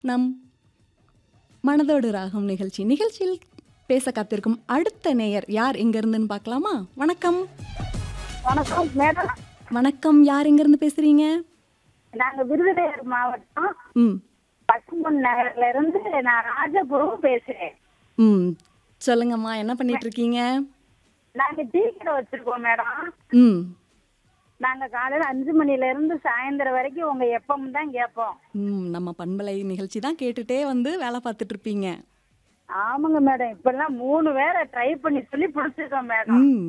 நம் மனதோடு ராகம் நிகழ்ச்சி நிகழ்ச்சியில் பேச காத்திருக்கும் அடுத்த நேயர் யார் எங்கேருந்துன்னு பார்க்கலாமா வணக்கம் வணக்கம் மேடம் வணக்கம் யார் எங்கேருந்து பேசுகிறீங்க நாங்க விருதுநகர் மாவட்டம் ம் பசும்பொன் நகர்ல இருந்து நான் ராஜபுரம் பேசுறேன் ம் சொல்லுங்கம்மா என்ன பண்ணிட்டு இருக்கீங்க நாங்க டீ கடை வச்சிருக்கோம் மேடம் ம் நாங்க காலையில அஞ்சு மணில இருந்து சாயந்தரம் வரைக்கும் உங்க எப்பவும் தான் கேட்போம் ம் நம்ம பண்பலை நிகழ்ச்சி தான் கேட்டுட்டே வந்து வேலை பார்த்துட்டு இருப்பீங்க ஆமாங்க மேடம் இப்பெல்லாம் மூணு வேற ட்ரை பண்ணி சொல்லி பிடிச்சிருக்கோம் மேடம் ம்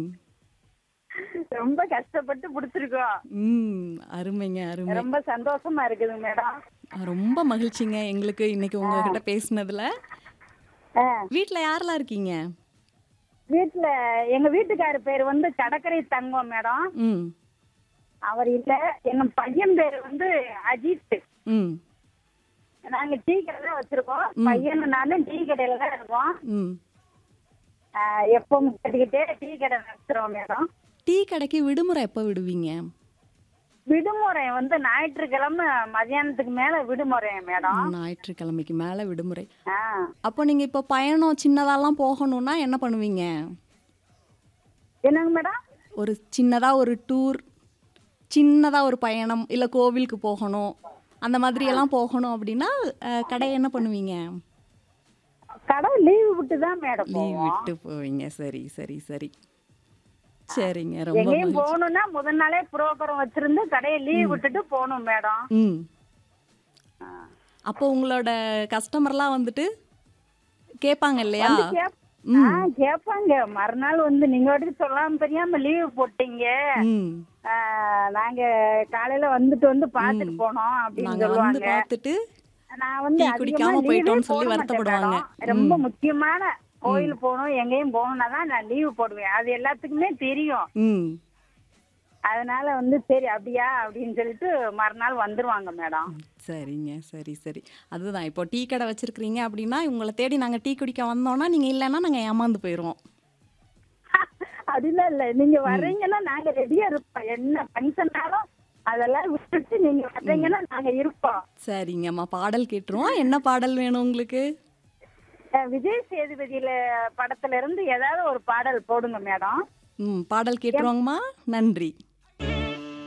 ரொம்ப கஷ்டப்பட்டு பிடிச்சிருக்கோம் ம் அருமைங்க அருமை ரொம்ப சந்தோஷமா இருக்குது மேடம் ரொம்ப மகிழ்ச்சிங்க எங்களுக்கு இன்னைக்கு உங்ககிட்ட பேசுனதுல ஆ, வீட்ல யாரெல்லாம் இருக்கீங்க வீட்டுல எங்க வீட்டுக்காரு பேர் வந்து கடற்கரை தங்கம் மேடம் ம் அவர் இல்ல எங்க பையன் பேர் வந்து அஜித் ம் நாங்க டீ கடை தான் வச்சிருக்கோம் பையனும் நானும் டீ கடையில தான் இருக்கோம் ம் ஆஹ் எப்பவும் கட்டிக்கிட்டே டீ கடை நடத்துறோம் மேடம் டீ கடைக்கு விடுமுறை எப்போ விடுவீங்க விடுமுறை வந்து ஞாயிற்றுக்கிழமை மதியானத்துக்கு மேல விடுமுறை மேடம் ஞாயிற்றுக்கிழமைக்கு மேலே விடுமுறை ஆ அப்போ நீங்கள் இப்போ பயணம் சின்னதாலாம் போகணும்னா என்ன பண்ணுவீங்க என்னங்க மேடம் ஒரு சின்னதாக ஒரு டூர் சின்னதாக ஒரு பயணம் இல்லை கோவிலுக்கு போகணும் அந்த மாதிரி எல்லாம் போகணும் அப்படின்னா அஹ், கடையை என்ன பண்ணுவீங்க கடை லீவு விட்டு தான் மேடம் லீவ் போவோம் விட்டு போவீங்க சரி சரி சரி சரிங்க ரொம்ப எங்கேயும் மகிழ்ச்சி. போகணும்னா முதல் நாளே புரோக்கரம் வச்சிருந்து கடையை லீவ் விட்டுட்டு போகணும் மேடம் ம் அப்போ உங்களோட கஸ்டமர்லாம் வந்துட்டு கேட்பாங்க இல்லையா வந்து கேப்- ஆ, கேட்பாங்க மறுநாள் வந்து நீங்க வந்து சொல்லாம தெரியாம லீவு போட்டீங்க ம் ஆ, நாங்க காலையில வந்துட்டு வந்து பாத்துட்டு போனோம் அப்படின்னு நாங்க வந்து சொல்லுவாங்க பார்த்துட்டு நான் வந்து டீ அதிகமா குடிக்காம leave-ஏ போயிட்டோம்னு சொல்லி போட மாட்டேன் வருத்தப்படுவாங்க. மேடம். ரொம்ப முக்கியமான கோயில் போகணும் எங்கேயும் போகணும்னா தான் நான் லீவு போடுவேன் அது எல்லாத்துக்குமே தெரியும் ம் அதனால வந்து சரி அப்படியா அப்படின்னு சொல்லிட்டு மறுநாள் வந்துருவாங்க மேடம் சரிங்க சரி சரி அதுதான் இப்போ டீ கடை வச்சிருக்கிறீங்க அப்படின்னா உங்களை தேடி நாங்கள் டீ குடிக்க வந்தோம்னா நீங்கள் இல்லைன்னா நாங்கள் ஏமாந்து போயிடுவோம் அப்படிலாம் இல்ல நீங்க வர்றீங்கன்னா நாங்க ரெடியா இருப்போம் என்ன ஃபங்க்ஷன்னாலும் அதெல்லாம் விட்டுட்டு நீங்க வர்றீங்கன்னா நாங்க இருப்போம் சரிங்கம்மா பாடல் கேட்டுருவோம் என்ன பாடல் வேணும் உங்களுக்கு அஹ் விஜய் சேதுபதியில படத்துல இருந்து ஏதாவது ஒரு பாடல் போடுங்க மேடம் ம் பாடல் கேட்டுருவாங்கம்மா நன்றி